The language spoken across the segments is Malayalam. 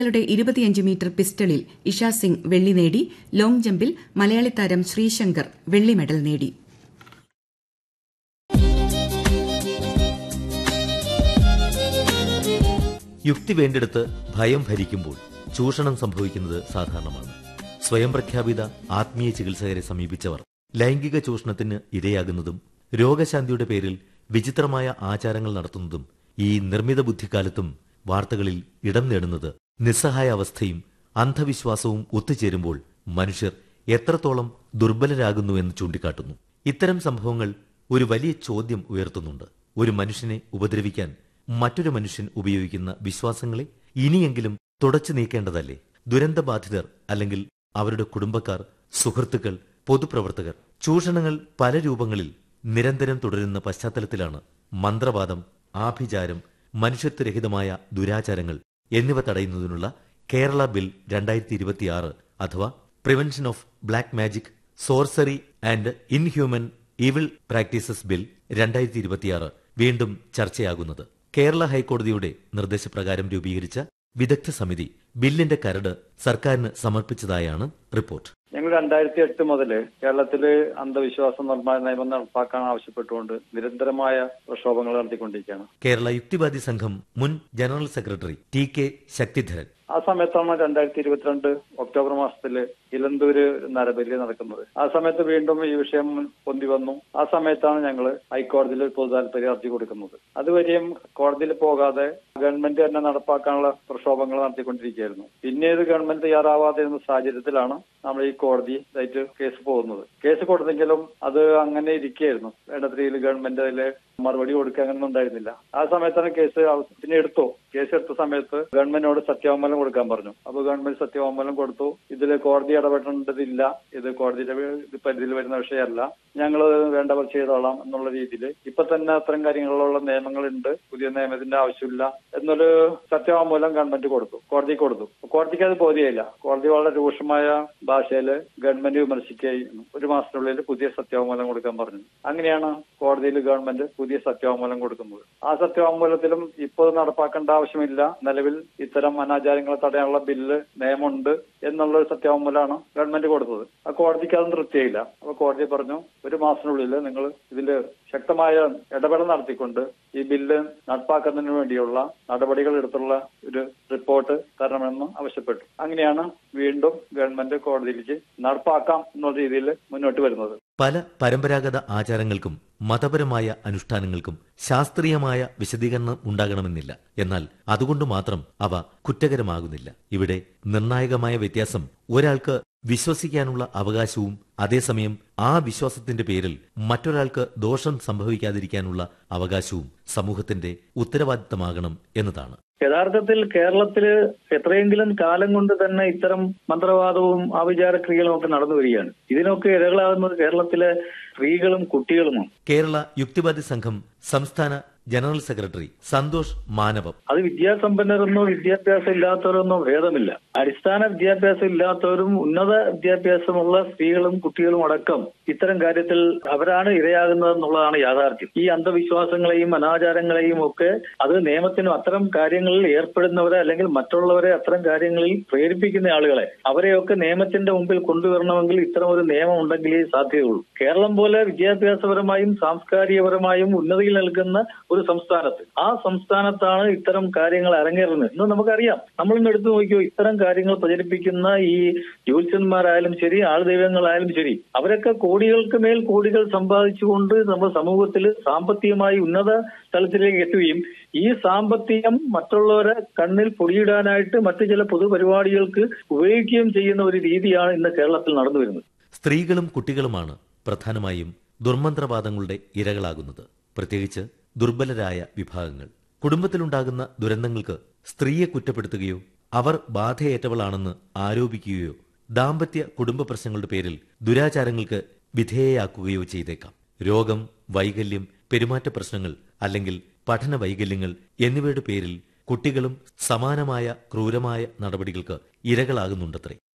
ളുടെ ഇരുപത്തിയഞ്ച് മീറ്റർ പിസ്റ്റളിൽ ഇഷ സിംഗ് വെള്ളി നേടി ലോങ് ജമ്പിൽ മലയാളി താരം ശ്രീശങ്കർ വെള്ളി മെഡൽ നേടി യുക്തി വേണ്ടിടത്ത് ഭയം ഭരിക്കുമ്പോൾ ചൂഷണം സംഭവിക്കുന്നത് സാധാരണമാണ് സ്വയം പ്രഖ്യാപിത ആത്മീയ ചികിത്സകരെ സമീപിച്ചവർ ലൈംഗിക ചൂഷണത്തിന് ഇരയാകുന്നതും രോഗശാന്തിയുടെ പേരിൽ വിചിത്രമായ ആചാരങ്ങൾ നടത്തുന്നതും ഈ നിർമ്മിത ബുദ്ധിക്കാലത്തും വാർത്തകളിൽ ഇടം നേടുന്നത് നിസ്സഹായ അവസ്ഥയും അന്ധവിശ്വാസവും ഒത്തുചേരുമ്പോൾ മനുഷ്യർ എത്രത്തോളം ദുർബലരാകുന്നു എന്ന് ചൂണ്ടിക്കാട്ടുന്നു ഇത്തരം സംഭവങ്ങൾ ഒരു വലിയ ചോദ്യം ഉയർത്തുന്നുണ്ട് ഒരു മനുഷ്യനെ ഉപദ്രവിക്കാൻ മറ്റൊരു മനുഷ്യൻ ഉപയോഗിക്കുന്ന വിശ്വാസങ്ങളെ ഇനിയെങ്കിലും തുടച്ചു നീക്കേണ്ടതല്ലേ ദുരന്തബാധിതർ അല്ലെങ്കിൽ അവരുടെ കുടുംബക്കാർ സുഹൃത്തുക്കൾ പൊതുപ്രവർത്തകർ ചൂഷണങ്ങൾ പല രൂപങ്ങളിൽ നിരന്തരം തുടരുന്ന പശ്ചാത്തലത്തിലാണ് മന്ത്രവാദം ആഭിചാരം മനുഷ്യത്വരഹിതമായ ദുരാചാരങ്ങൾ എന്നിവ തടയുന്നതിനുള്ള കേരള ബിൽ രണ്ടായിരത്തി ഇരുപത്തിയാറ് അഥവാ prevention of black magic sorcery and inhuman evil practices bill രണ്ടായിരത്തി ഇരുപത്തിയാറ് വീണ്ടും ചർച്ചയാകുന്നത് കേരള ഹൈക്കോടതിയുടെ നിർദ്ദേശപ്രകാരം രൂപീകരിച്ച വിദഗ്ധ സമിതി ബില്ലിന്റെ കരട് സർക്കാരിന് സമർപ്പിച്ചതായാണ് റിപ്പോർട്ട് ഞങ്ങൾ രണ്ടായിരത്തി എട്ട് മുതൽ കേരളത്തില് അന്ധവിശ്വാസ നിർമ്മാണ നിയമം നടപ്പാക്കാൻ ആവശ്യപ്പെട്ടുകൊണ്ട് നിരന്തരമായ പ്രക്ഷോഭങ്ങൾ നടത്തിക്കൊണ്ടിരിക്കുകയാണ് കേരള യുക്തിവാദി സംഘം മുൻ general secretary T K Sakthidharan ആ സമയത്താണ് രണ്ടായിരത്തി ഇരുപത്തിരണ്ട് ഒക്ടോബർ മാസത്തില് ഇലന്തൂര് നരബലി നടക്കുന്നത് ആ സമയത്ത് വീണ്ടും ഈ വിഷയം പൊന്തി വന്നു ആ സമയത്താണ് ഞങ്ങൾ ഹൈക്കോടതിയിൽ ഒരു പൊതു താല്പര്യ ഹർജി കൊടുക്കുന്നത് അതുവരെയും കോടതിയിൽ പോകാതെ ഗവൺമെന്റ് തന്നെ നടപ്പാക്കാനുള്ള പ്രക്ഷോഭങ്ങൾ നടത്തിക്കൊണ്ടിരിക്കുകയായിരുന്നു പിന്നീട് ഗവൺമെന്റ് തയ്യാറാവാതെ ഇരുന്ന സാഹചര്യത്തിലാണ് നമ്മൾ ഈ കോടതി ആയിട്ട് കേസ് പോകുന്നത് കേസ് കൊടുത്തെങ്കിലും അത് അങ്ങനെ ഇരിക്കുകയായിരുന്നു വേണ്ടത്ര ഗവൺമെന്റ് അതിൽ മറുപടി കൊടുക്കുക അങ്ങനെ ഉണ്ടായിരുന്നില്ല ആ സമയത്താണ് കേസ് പിന്നെ എടുത്തു കേസ് എടുത്ത സമയത്ത് ഗവൺമെന്റിനോട് സത്യവാങ്മൂലം കൊടുക്കാൻ പറഞ്ഞു അപ്പൊ ഗവൺമെന്റ് സത്യവാങ്മൂലം കൊടുത്തു ഇതിൽ കോടതി ഇടപെടേണ്ടതില്ല ഇത് കോടതിയുടെ പരിധിയിൽ വരുന്ന വിഷയമല്ല ഞങ്ങൾ വേണ്ടവർ ചെയ്തോളാം എന്നുള്ള രീതിയിൽ ഇപ്പൊ തന്നെ അത്തരം കാര്യങ്ങളിലുള്ള നിയമങ്ങളുണ്ട് പുതിയ നിയമത്തിന്റെ ആവശ്യമില്ല എന്നൊരു സത്യവാങ്മൂലം ഗവൺമെന്റ് കൊടുത്തു കോടതി കൊടുത്തു കോടതിക്ക് അത് ബോധ്യമില്ല കോടതി വളരെ രൂക്ഷമായ ഭാഷയിൽ ഗവൺമെന്റ് വിമർശിക്കുകയും ഒരു മാസത്തിനുള്ളിൽ പുതിയ സത്യവാങ്മൂലം കൊടുക്കാൻ പറഞ്ഞു അങ്ങനെയാണ് കോടതിയിൽ ഗവൺമെന്റ് പുതിയ സത്യവാങ്മൂലം കൊടുക്കുന്നത് ആ സത്യവാങ്മൂലത്തിലും ഇപ്പോൾ നടപ്പാക്കേണ്ട ആവശ്യമില്ല നിലവിൽ ഇത്തരം അനാചാരങ്ങളെ തടയാനുള്ള ബില്ല് നിയമമുണ്ട് എന്നുള്ള ഒരു സത്യവാങ്മൂലമാണ് ഗവൺമെന്റ് കൊടുത്തത് ആ കോടതിക്ക് അത് തൃപ്തിയായില്ല അപ്പൊ കോടതി പറഞ്ഞു ഒരു മാസത്തിനുള്ളിൽ നിങ്ങൾ ഇതിൽ ശക്തമായ ഇടപെടൽ നടത്തിക്കൊണ്ട് ഈ ബില്ല് നടപ്പാക്കുന്നതിന് വേണ്ടിയുള്ള നടപടികൾ എടുത്തുള്ള ഒരു റിപ്പോർട്ട് തരണമെന്ന് ആവശ്യപ്പെട്ടു അങ്ങനെയാണ് വീണ്ടും ഗവൺമെന്റ് കോടതിയിലേക്ക് നടപ്പാക്കാം എന്നുള്ള രീതിയിൽ മുന്നോട്ട് വരുന്നത് പല പരമ്പരാഗത ആചാരങ്ങൾക്കും മതപരമായ അനുഷ്ഠാനങ്ങൾക്കും ശാസ്ത്രീയമായ വിശദീകരണം ഉണ്ടാകണമെന്നില്ല എന്നാൽ അതുകൊണ്ട് മാത്രം അവ കുറ്റകരമാകുന്നില്ല ഇവിടെ നിർണായകമായ വ്യത്യാസം ഒരാൾക്ക് വിശ്വസിക്കാനുള്ള അവകാശവും അതേസമയം ആ വിശ്വാസത്തിന്റെ പേരിൽ മറ്റൊരാൾക്ക് ദോഷം സംഭവിക്കാതിരിക്കാനുള്ള അവകാശവും സമൂഹത്തിന്റെ ഉത്തരവാദിത്തമാകണം എന്നതാണ് യഥാർത്ഥത്തിൽ കേരളത്തില് എത്രയെങ്കിലും കാലം കൊണ്ട് തന്നെ ഇത്തരം മന്ത്രവാദവും ആവിചാര ക്രിയകളും ഒക്കെ നടന്നു വരികയാണ് ഇതിനൊക്കെ ഇരകളാകുന്നത് കേരളത്തിലെ സ്ത്രീകളും കുട്ടികളുമാണ് കേരള യുക്തിവാദി സംഘം സംസ്ഥാന ജനറൽ സെക്രട്ടറി സന്തോഷ് മാനവം അത് വിദ്യാസമ്പന്നരെന്നോ വിദ്യാഭ്യാസം ഇല്ലാത്തവരെന്നോ ഭേദമില്ല അടിസ്ഥാന വിദ്യാഭ്യാസം ഇല്ലാത്തവരും ഉന്നത വിദ്യാഭ്യാസമുള്ള സ്ത്രീകളും കുട്ടികളും അടക്കം ഇത്തരം കാര്യത്തിൽ അവരാണ് ഇരയാകുന്നത് എന്നുള്ളതാണ് യാഥാർത്ഥ്യം ഈ അന്ധവിശ്വാസങ്ങളെയും അനാചാരങ്ങളെയും ഒക്കെ അത് നിയമത്തിനും അത്തരം കാര്യങ്ങളിൽ ഏർപ്പെടുന്നവരെ അല്ലെങ്കിൽ മറ്റുള്ളവരെ അത്തരം കാര്യങ്ങളിൽ പ്രേരിപ്പിക്കുന്ന ആളുകളെ അവരെയൊക്കെ നിയമത്തിന്റെ മുമ്പിൽ കൊണ്ടുവരണമെങ്കിൽ ഇത്തരം ഒരു നിയമം ഉണ്ടെങ്കിലേ സാധ്യതയുള്ളൂ കേരളം പോലെ വിദ്യാഭ്യാസപരമായും സാംസ്കാരികപരമായും ഉന്നതിയിൽ നിൽക്കുന്ന ഒരു സംസ്ഥാനത്ത് ആ സംസ്ഥാനത്താണ് ഇത്തരം കാര്യങ്ങൾ അരങ്ങേറുന്നത് ഇന്ന് നമുക്കറിയാം നമ്മളിന്ന് എടുത്തു നോക്കിയോ ഇത്തരം കാര്യങ്ങൾ പ്രചരിപ്പിക്കുന്ന ഈ ജ്യോത്സ്യന്മാരായാലും ശരി ആൾദൈവങ്ങളായാലും ശരി അവരൊക്കെ കോടികൾക്ക് മേൽ കോടികൾ സമ്പാദിച്ചുകൊണ്ട് നമ്മുടെ സമൂഹത്തിൽ സാമ്പത്തികമായി ഉന്നത തലത്തിലേക്ക് എത്തുകയും ഈ സാമ്പത്തികം മറ്റുള്ളവരെ കണ്ണിൽ പൊടിയിടാനായിട്ട് മറ്റു ചില പൊതുപരിപാടികൾക്ക് ഉപയോഗിക്കുകയും ചെയ്യുന്ന ഒരു രീതിയാണ് ഇന്ന് കേരളത്തിൽ നടന്നു വരുന്നത് സ്ത്രീകളും കുട്ടികളുമാണ് പ്രധാനമായും ദുർമന്ത്രവാദങ്ങളുടെ ഇരകളാകുന്നത് പ്രത്യേകിച്ച് ദുർബലരായ വിഭാഗങ്ങൾ കുടുംബത്തിലുണ്ടാകുന്ന ദുരന്തങ്ങൾക്ക് സ്ത്രീയെ കുറ്റപ്പെടുത്തുകയോ അവർ ബാധയേറ്റവളാണെന്ന് ആരോപിക്കുകയോ ദാമ്പത്യ കുടുംബ പ്രശ്നങ്ങളുടെ പേരിൽ ദുരാചാരങ്ങൾക്ക് വിധേയയാക്കുകയോ ചെയ്തേക്കാം രോഗം വൈകല്യം പെരുമാറ്റ പ്രശ്നങ്ങൾ അല്ലെങ്കിൽ പഠന വൈകല്യങ്ങൾ എന്നിവയുടെ പേരിൽ കുട്ടികളും സമാനമായ ക്രൂരമായ നടപടികൾക്ക് ഇരകളാകുന്നുണ്ടത്രേ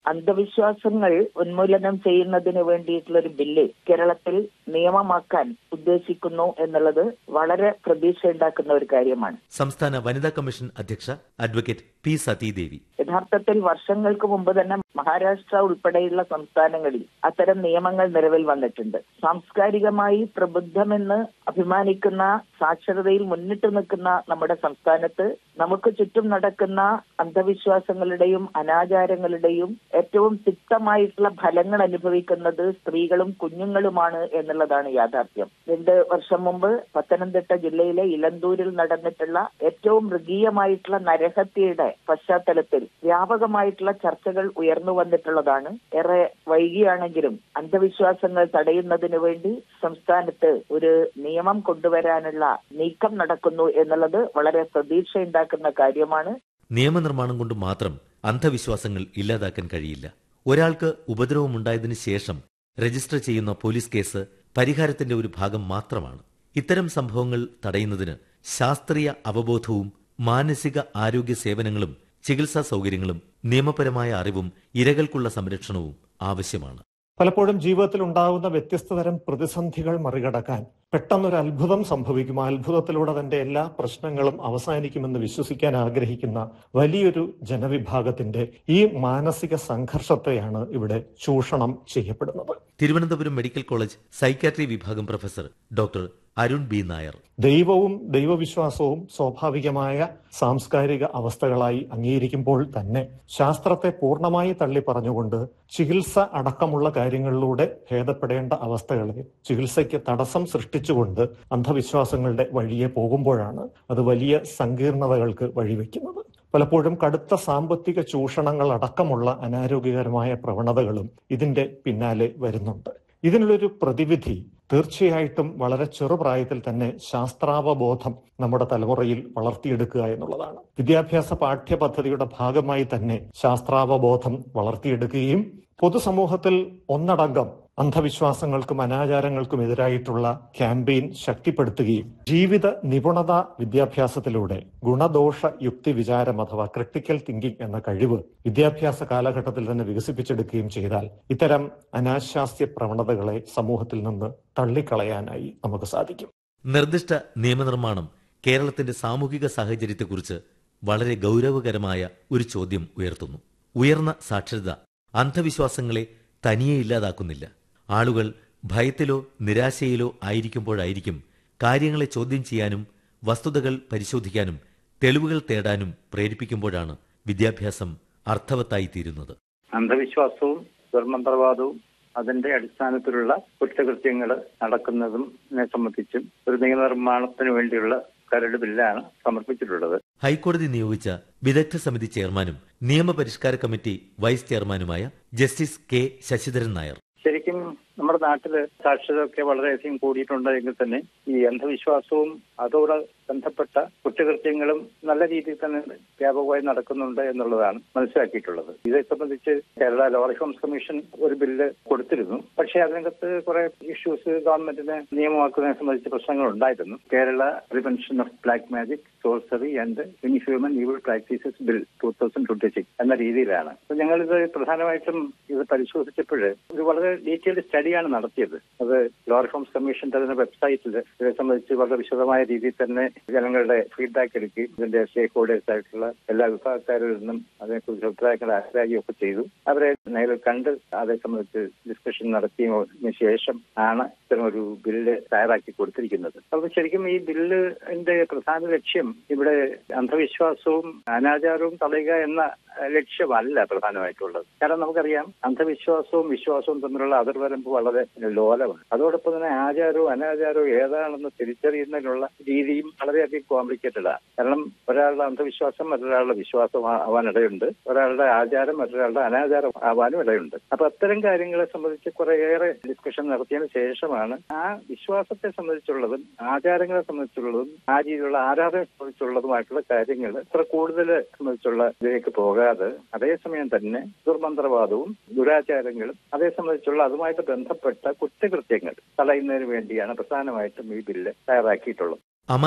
അന്ധവിശ്വാസങ്ങൾ ഉന്മൂലനം ചെയ്യുന്നതിന് വേണ്ടിയിട്ടുള്ള ഒരു ബില്ല് കേരളത്തിൽ നിയമമാക്കാൻ ഉദ്ദേശിക്കുന്നു എന്നുള്ളത് വളരെ പ്രതീക്ഷയുണ്ടാക്കുന്ന ഒരു കാര്യമാണ് സംസ്ഥാന വനിതാ കമ്മീഷൻ അധ്യക്ഷ അഡ്വക്കേറ്റ് പി സതീദേവി യഥാർത്ഥത്തിൽ വർഷങ്ങൾക്ക് മുമ്പ് തന്നെ മഹാരാഷ്ട്ര ഉൾപ്പെടെയുള്ള സംസ്ഥാനങ്ങളിൽ അത്തരം നിയമങ്ങൾ നിലവിൽ വന്നിട്ടുണ്ട് സാംസ്കാരികമായി പ്രബുദ്ധമെന്ന് അഭിമാനിക്കുന്ന സാക്ഷരതയിൽ മുന്നിട്ട് നിൽക്കുന്ന നമ്മുടെ സംസ്ഥാനത്ത് നമുക്ക് ചുറ്റും നടക്കുന്ന അന്ധവിശ്വാസങ്ങളുടെയും അനാചാരങ്ങളുടെയും ഏറ്റവും തിക്തമായിട്ടുള്ള ഫലങ്ങൾ അനുഭവിക്കുന്നത് സ്ത്രീകളും കുഞ്ഞുങ്ങളുമാണ് എന്നുള്ളതാണ് യാഥാർത്ഥ്യം രണ്ട് വർഷം മുമ്പ് പത്തനംതിട്ട ജില്ലയിലെ ഇലന്തൂരിൽ നടന്നിട്ടുള്ള ഏറ്റവും മൃഗീയമായിട്ടുള്ള നരഹത്യയുടെ പശ്ചാത്തലത്തിൽ വ്യാപകമായിട്ടുള്ള ചർച്ചകൾ ഉയർന്നു വന്നിട്ടുള്ളതാണ് ഏറെ വൈകിയാണെങ്കിലും അന്ധവിശ്വാസങ്ങൾ തടയുന്നതിന് വേണ്ടി സംസ്ഥാനത്ത് ഒരു നിയമം കൊണ്ടുവരാനുള്ള നീക്കം നടക്കുന്നു എന്നുള്ളത് വളരെ പ്രതീക്ഷയുണ്ടാക്കുന്ന കാര്യമാണ് നിയമനിർമ്മാണം കൊണ്ട് മാത്രം അന്ധവിശ്വാസങ്ങൾ ഇല്ലാതാക്കാൻ കഴിയില്ല ഒരാൾക്ക് ഉപദ്രവമുണ്ടായതിനു ശേഷം രജിസ്റ്റർ ചെയ്യുന്ന പോലീസ് കേസ് പരിഹാരത്തിന്റെ ഒരു ഭാഗം മാത്രമാണ് ഇത്തരം സംഭവങ്ങൾ തടയുന്നതിന് ശാസ്ത്രീയ അവബോധവും മാനസിക ആരോഗ്യ സേവനങ്ങളും ചികിത്സാ സൗകര്യങ്ങളും നിയമപരമായ അറിവും ഇരകൾക്കുള്ള സംരക്ഷണവും ആവശ്യമാണ് പലപ്പോഴും ജീവിതത്തിൽ ഉണ്ടാകുന്ന വ്യത്യസ്ത തരം പ്രതിസന്ധികൾ മറികടക്കാൻ പെട്ടെന്നൊരു അത്ഭുതം സംഭവിക്കും ആ അത്ഭുതത്തിലൂടെ തന്റെ എല്ലാ പ്രശ്നങ്ങളും അവസാനിക്കുമെന്ന് വിശ്വസിക്കാൻ ആഗ്രഹിക്കുന്ന വലിയൊരു ജനവിഭാഗത്തിന്റെ ഈ മാനസിക സംഘർഷത്തെയാണ് ഇവിടെ ചൂഷണം ചെയ്യപ്പെടുന്നത് തിരുവനന്തപുരം മെഡിക്കൽ കോളേജ് സൈക്കാട്രി വിഭാഗം professor doctor Arun B Nair ദൈവവും ദൈവവിശ്വാസവും സ്വാഭാവികമായ സാംസ്കാരിക അവസ്ഥകളായി അംഗീകരിക്കുമ്പോൾ തന്നെ ശാസ്ത്രത്തെ പൂർണ്ണമായി തള്ളി പറഞ്ഞുകൊണ്ട് ചികിത്സ അടക്കമുള്ള കാര്യങ്ങളിലൂടെ ഭേദപ്പെടേണ്ട അവസ്ഥകളെ ചികിത്സയ്ക്ക് തടസ്സം സൃഷ്ടിച്ചുകൊണ്ട് അന്ധവിശ്വാസങ്ങളുടെ വഴിയെ പോകുമ്പോഴാണ് അത് വലിയ സങ്കീർണതകൾക്ക് വഴിവെക്കുന്നത് പലപ്പോഴും കടുത്ത സാമ്പത്തിക ചൂഷണങ്ങൾ അടക്കമുള്ള അനാരോഗ്യകരമായ പ്രവണതകളും ഇതിന്റെ പിന്നാലെ വരുന്നുണ്ട് ഇതിനുള്ളൊരു പ്രതിവിധി തീർച്ചയായിട്ടും വളരെ ചെറുപ്രായത്തിൽ തന്നെ ശാസ്ത്രാവബോധം നമ്മുടെ തലമുറയിൽ വളർത്തിയെടുക്കുക എന്നുള്ളതാണ് വിദ്യാഭ്യാസ പാഠ്യപദ്ധതിയുടെ ഭാഗമായി തന്നെ ശാസ്ത്രാവബോധം വളർത്തിയെടുക്കുകയും പൊതുസമൂഹത്തിൽ ഒന്നടങ്കം അന്ധവിശ്വാസങ്ങൾക്കും അനാചാരങ്ങൾക്കും എതിരായിട്ടുള്ള ക്യാമ്പയിൻ ശക്തിപ്പെടുത്തുകയും ജീവിത നിപുണത വിദ്യാഭ്യാസത്തിലൂടെ ഗുണദോഷ യുക്തി വിചാരം അഥവാ ക്രിട്ടിക്കൽ തിങ്കിങ് എന്ന കഴിവ് വിദ്യാഭ്യാസ കാലഘട്ടത്തിൽ തന്നെ വികസിപ്പിച്ചെടുക്കുകയും ചെയ്താൽ ഇത്തരം അനാശാസ്യ പ്രവണതകളെ സമൂഹത്തിൽ നിന്ന് തള്ളിക്കളയാനായി നമുക്ക് സാധിക്കും നിർദ്ദിഷ്ട നിയമനിർമ്മാണം കേരളത്തിന്റെ സാമൂഹിക സാഹചര്യത്തെക്കുറിച്ച് വളരെ ഗൗരവകരമായ ഒരു ചോദ്യം ഉയർത്തുന്നു ഉയർന്ന സാക്ഷരത അന്ധവിശ്വാസങ്ങളെ തനിയെ ഇല്ലാതാക്കുന്നില്ല ആളുകൾ ഭയത്തിലോ നിരാശയിലോ ആയിരിക്കുമ്പോഴായിരിക്കും കാര്യങ്ങളെ ചോദ്യം ചെയ്യാനും വസ്തുതകൾ പരിശോധിക്കാനും തെളിവുകൾ തേടാനും പ്രേരിപ്പിക്കുമ്പോഴാണ് വിദ്യാഭ്യാസം അർത്ഥവത്തായി തീരുന്നത് അന്ധവിശ്വാസവും ദുർമന്ത്രവാദവും അതിന്റെ അടിസ്ഥാനത്തിലുള്ള കുറ്റകൃത്യങ്ങൾ നടക്കുന്നതും സംബന്ധിച്ചും ഒരു നിയമനിർമ്മാണത്തിന് വേണ്ടിയുള്ള കരട് ബില്ലാണ് സമർപ്പിച്ചിട്ടുള്ളത് ഹൈക്കോടതി നിയോഗിച്ച വിദഗ്ധ സമിതി ചെയർമാനും നിയമപരിഷ്കാര കമ്മിറ്റി വൈസ് ചെയർമാനുമായ ജസ്റ്റിസ് കെ ശശിധരൻ നായർ ശരിക്കും നമ്മുടെ നാട്ടില് സാക്ഷരതയൊക്കെ വളരെയധികം കൂടിയിട്ടുണ്ട് എങ്കിൽ തന്നെ ഈ അന്ധവിശ്വാസവും അതോട് ബന്ധപ്പെട്ട കുറ്റകൃത്യങ്ങളും നല്ല രീതിയിൽ തന്നെ വ്യാപകമായി നടക്കുന്നുണ്ട് എന്നുള്ളതാണ് മനസ്സിലാക്കിയിട്ടുള്ളത് ഇതേ സംബന്ധിച്ച് കേരള ലോ റിഫോംസ് കമ്മീഷൻ ഒരു ബില്ല് കൊടുത്തിരുന്നു പക്ഷേ അതിനകത്ത് കുറെ ഇഷ്യൂസ് ഗവൺമെന്റിന് നിയമമാക്കുന്നതിനെ സംബന്ധിച്ച് പ്രശ്നങ്ങൾ ഉണ്ടായിരുന്നു Kerala prevention of black magic sorcery and യൂണിഫ്യൂമൻ evil practices bill two thousand twenty six എന്ന രീതിയിലാണ് അപ്പൊ ഞങ്ങളിത് പ്രധാനമായിട്ടും ഇത് പരിശോധിച്ചപ്പോൾ ഒരു വളരെ ഡീറ്റെയിൽഡ് സ്റ്റഡിയാണ് നടത്തിയത് അത് ലോ റിഫോംസ് കമ്മീഷന്റെ തന്നെ വെബ്സൈറ്റിൽ ഇതേ സംബന്ധിച്ച് വളരെ വിശദമായ രീതിയിൽ തന്നെ ജനങ്ങളുടെ ഫീഡ്ബാക്ക് എടുക്കുകയും ഇതിന്റെ സ്റ്റേക്ക് ഹോൾഡേഴ്സ് ആയിട്ടുള്ള എല്ലാ വിഭാഗക്കാരിൽ നിന്നും അതിനെക്കുറിച്ച് അഭിപ്രായങ്ങൾ ആരായുകയും ഒക്കെ ചെയ്തു അവരെ നേരിൽ കണ്ട് അതേ സംബന്ധിച്ച് ഡിസ്കഷൻ നടത്തിയതിനു ശേഷം ആണ് ഇത്തരം ഒരു ബില്ല് തയ്യാറാക്കി കൊടുത്തിരിക്കുന്നത് അപ്പോൾ ശരിക്കും ഈ ബില്ലിന്റെ പ്രധാന ലക്ഷ്യം ഇവിടെ അന്ധവിശ്വാസവും അനാചാരവും തടയുക എന്ന ലക്ഷ്യമല്ല പ്രധാനമായിട്ടുള്ളത് കാരണം നമുക്കറിയാം അന്ധവിശ്വാസവും വിശ്വാസവും തമ്മിലുള്ള അതിർവരമ്പ് വളരെ ലോലമാണ് അതോടൊപ്പം തന്നെ ആചാരവും അനാചാരവും ഏതാണെന്ന് തിരിച്ചറിയുന്നതിനുള്ള രീതിയും വളരെയധികം കോംപ്ലിക്കേറ്റഡ് ആണ് കാരണം ഒരാളുടെ അന്ധവിശ്വാസം മറ്റൊരാളുടെ വിശ്വാസം ആവാനിടയുണ്ട് ഒരാളുടെ ആചാരം മറ്റൊരാളുടെ അനാചാരം ആവാനും ഇടയുണ്ട് അപ്പൊ അത്തരം കാര്യങ്ങളെ സംബന്ധിച്ച് കുറേയേറെ ഡിസ്കഷൻ നടത്തിയതിനു ശേഷമാണ് ആ വിശ്വാസത്തെ സംബന്ധിച്ചുള്ളതും ആചാരങ്ങളെ സംബന്ധിച്ചുള്ളതും ആ രീതിയിലുള്ള ആരാധനയെ സംബന്ധിച്ചുള്ളതുമായിട്ടുള്ള കാര്യങ്ങൾ ഇത്ര കൂടുതൽ സംബന്ധിച്ചുള്ള ഇതിലേക്ക് പോകാതെ അതേസമയം തന്നെ ദുർമന്ത്രവാദവും ദുരാചാരങ്ങളും അതേ സംബന്ധിച്ചുള്ള അതുമായിട്ട് ബന്ധപ്പെട്ട കുറ്റകൃത്യങ്ങൾ തടയുന്നതിന് വേണ്ടിയാണ് പ്രധാനമായിട്ടും ഈ ബില്ല് തയ്യാറാക്കിയിട്ടുള്ളത്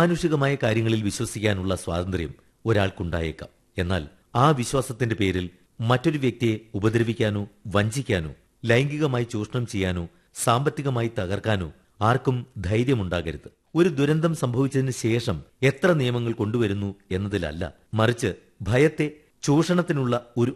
അമാനുഷികമായ കാര്യങ്ങളിൽ വിശ്വസിക്കാനുള്ള സ്വാതന്ത്ര്യം ഒരാൾക്കുണ്ടായേക്കാം എന്നാൽ ആ വിശ്വാസത്തിന്റെ പേരിൽ മറ്റൊരു വ്യക്തിയെ ഉപദ്രവിക്കാനോ വഞ്ചിക്കാനോ ലൈംഗികമായി ചൂഷണം ചെയ്യാനോ സാമ്പത്തികമായി തകർക്കാനോ ആർക്കും ധൈര്യമുണ്ടാകരുത് ഒരു ദുരന്തം സംഭവിച്ചതിന് ശേഷം എത്ര നിയമങ്ങൾ കൊണ്ടുവരുന്നു എന്നതിലല്ല മറിച്ച് ഭയത്തെ ചൂഷണത്തിനുള്ള ഒരു